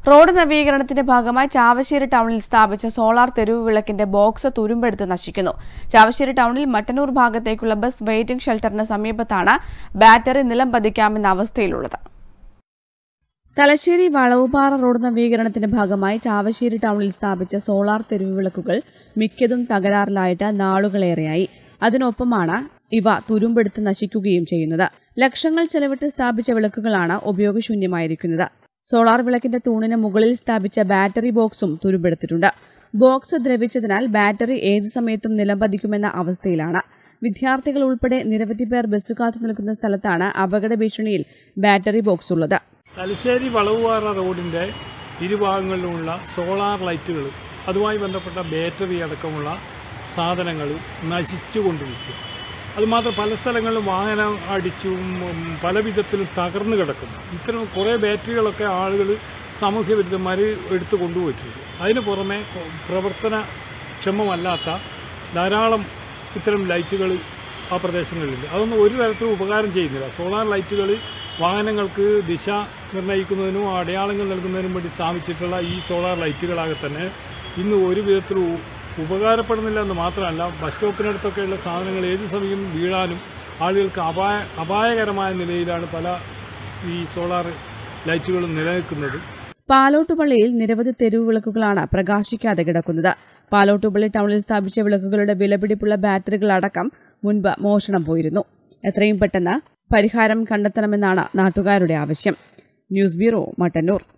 road നവീകരണത്തിന്റെ ഭാഗമായി ചാവശ്ശേരി ടൗണിൽ സ്ഥാപിച്ച സോളാർ തെരുവ് വിളക്കിന്റെ ബോക്സ് തുരുമ്പെടുത്ത് നശിക്കുന്നു ചാവശ്ശേരി ടൗണിൽ മട്ടന്നൂർ ഭാഗത്തേക്കുള്ള ബസ് വെയിറ്റിംഗ് ഷെൽട്ടറിന് സമീപത്താണ് ബാറ്ററി നിലം പതിക്കാമെന്ന അവസ്ഥയിലുള്ളത് തലശ്ശേരി വളവുപാറ റോഡ് നവീകരണത്തിന്റെ ഭാഗമായി ചാവശ്ശേരി ടൗണിൽ സ്ഥാപിച്ച സോളാർ തെരുവ് വിളക്കുകൾ മിക്കതും തകരാറിലായിട്ട് നാളുകളേറെയായി അതിനൊപ്പമാണ് ഇവ തുരുമ്പെടുത്ത് നശിക്കുകയും ചെയ്യുന്നത് ലക്ഷങ്ങൾ ചെലവിട്ട് സ്ഥാപിച്ച വിളക്കുകളാണ് ഉപയോഗശൂന്യമായിരിക്കുന്നത് സോളാർ വിളക്കിന്റെ തൂണിന് മുകളിൽ സ്ഥാപിച്ച ബാറ്ററി ബോക്സും തുരുമ്പെടുത്തിട്ടുണ്ട് ബോക്സ് ദ്രവിച്ചതിനാൽ ബാറ്ററി ഏതു സമയത്തും നിലംപതിക്കുമെന്ന അവസ്ഥയിലാണ് വിദ്യാർത്ഥികൾ ഉൾപ്പെടെ നിരവധി പേർ ബസ് കാത്തു നിൽക്കുന്ന സ്ഥലത്താണ് അപകട ഭീഷണിയിൽ ബാറ്ററി ബോക്സ് ഉള്ളത് തലശ്ശേരി വളവുപാറ റോഡിൻ്റെ ഇരുഭാഗങ്ങളിലുമുള്ള സോളാർ ലൈറ്റുകൾ അതുമായി ബന്ധപ്പെട്ട ബാറ്ററി അടക്കമുള്ള സാധനങ്ങൾ നശിച്ചു കൊണ്ടിരിക്കും അതുമാത്രം പല സ്ഥലങ്ങളിലും വാഹനം അടിച്ചും ഉം, പല വിധത്തിലും തകർന്നു കിടക്കുന്നു ഇത്തരം കുറേ ബാറ്ററികളൊക്കെ ആളുകൾ സാമൂഹ്യ വിരുദ്ധന്മാർ എടുത്തു കൊണ്ടുപോയിട്ടുണ്ട് അതിന് പുറമെ കൊ- പ്രവർത്തനക്ഷമമല്ലാത്ത ധാരാളം ഇത്തരം ലൈറ്റുകൾ ആ പ്രദേശങ്ങളിലുണ്ട് അതൊന്നും ഒരു തരത്തിലും ഉപകാരം ചെയ്യുന്നില്ല സോളാർ ലൈറ്റുകൾ വാഹനങ്ങൾക്ക് ദിശ നിർണ്ണയിക്കുന്നതിനും അടയാളങ്ങൾ നൽകുന്നതിനും വേണ്ടി സ്ഥാപിച്ചിട്ടുള്ള ഈ സോളാർ ലൈറ്റുകളാകെ തന്നെ ഇന്ന് ഒരു വിധത്തിലും ഉ- ഉപകാരപ്പെടുന്നില്ല എന്ന് മാത്രമല്ല ബസ് സ്റ്റോപ്പിനടുത്തൊക്കെയുള്ള സാധനങ്ങൾ ഏത് സമയം വീഴാനും ആളുകൾക്ക് അപായ അപായകരമായ നിലയിലാണ് പല ഈ സോളാർ ലൈറ്റുകളും നിലനിൽക്കുന്നത് പാലോട്ടുപള്ളിയിൽ നിരവധി തെരുവ് വിളക്കുകളാണ് പ്രകാശിക്കാതെ കിടക്കുന്നത് പാലോട്ടുപള്ളി ടൗണിൽ സ്ഥാപിച്ച വിളക്കുകളുടെ വിലപിടിപ്പുള്ള ബാറ്ററികൾ അടക്കം മുൻപ് മോഷണം പോയിരുന്നു എത്രയും പെട്ടെന്ന് പരിഹാരം കണ്ടെത്തണമെന്നാണ് നാട്ടുകാരുടെ ആവശ്യം ന്യൂസ് ബ്യൂറോ മട്ടന്നൂർ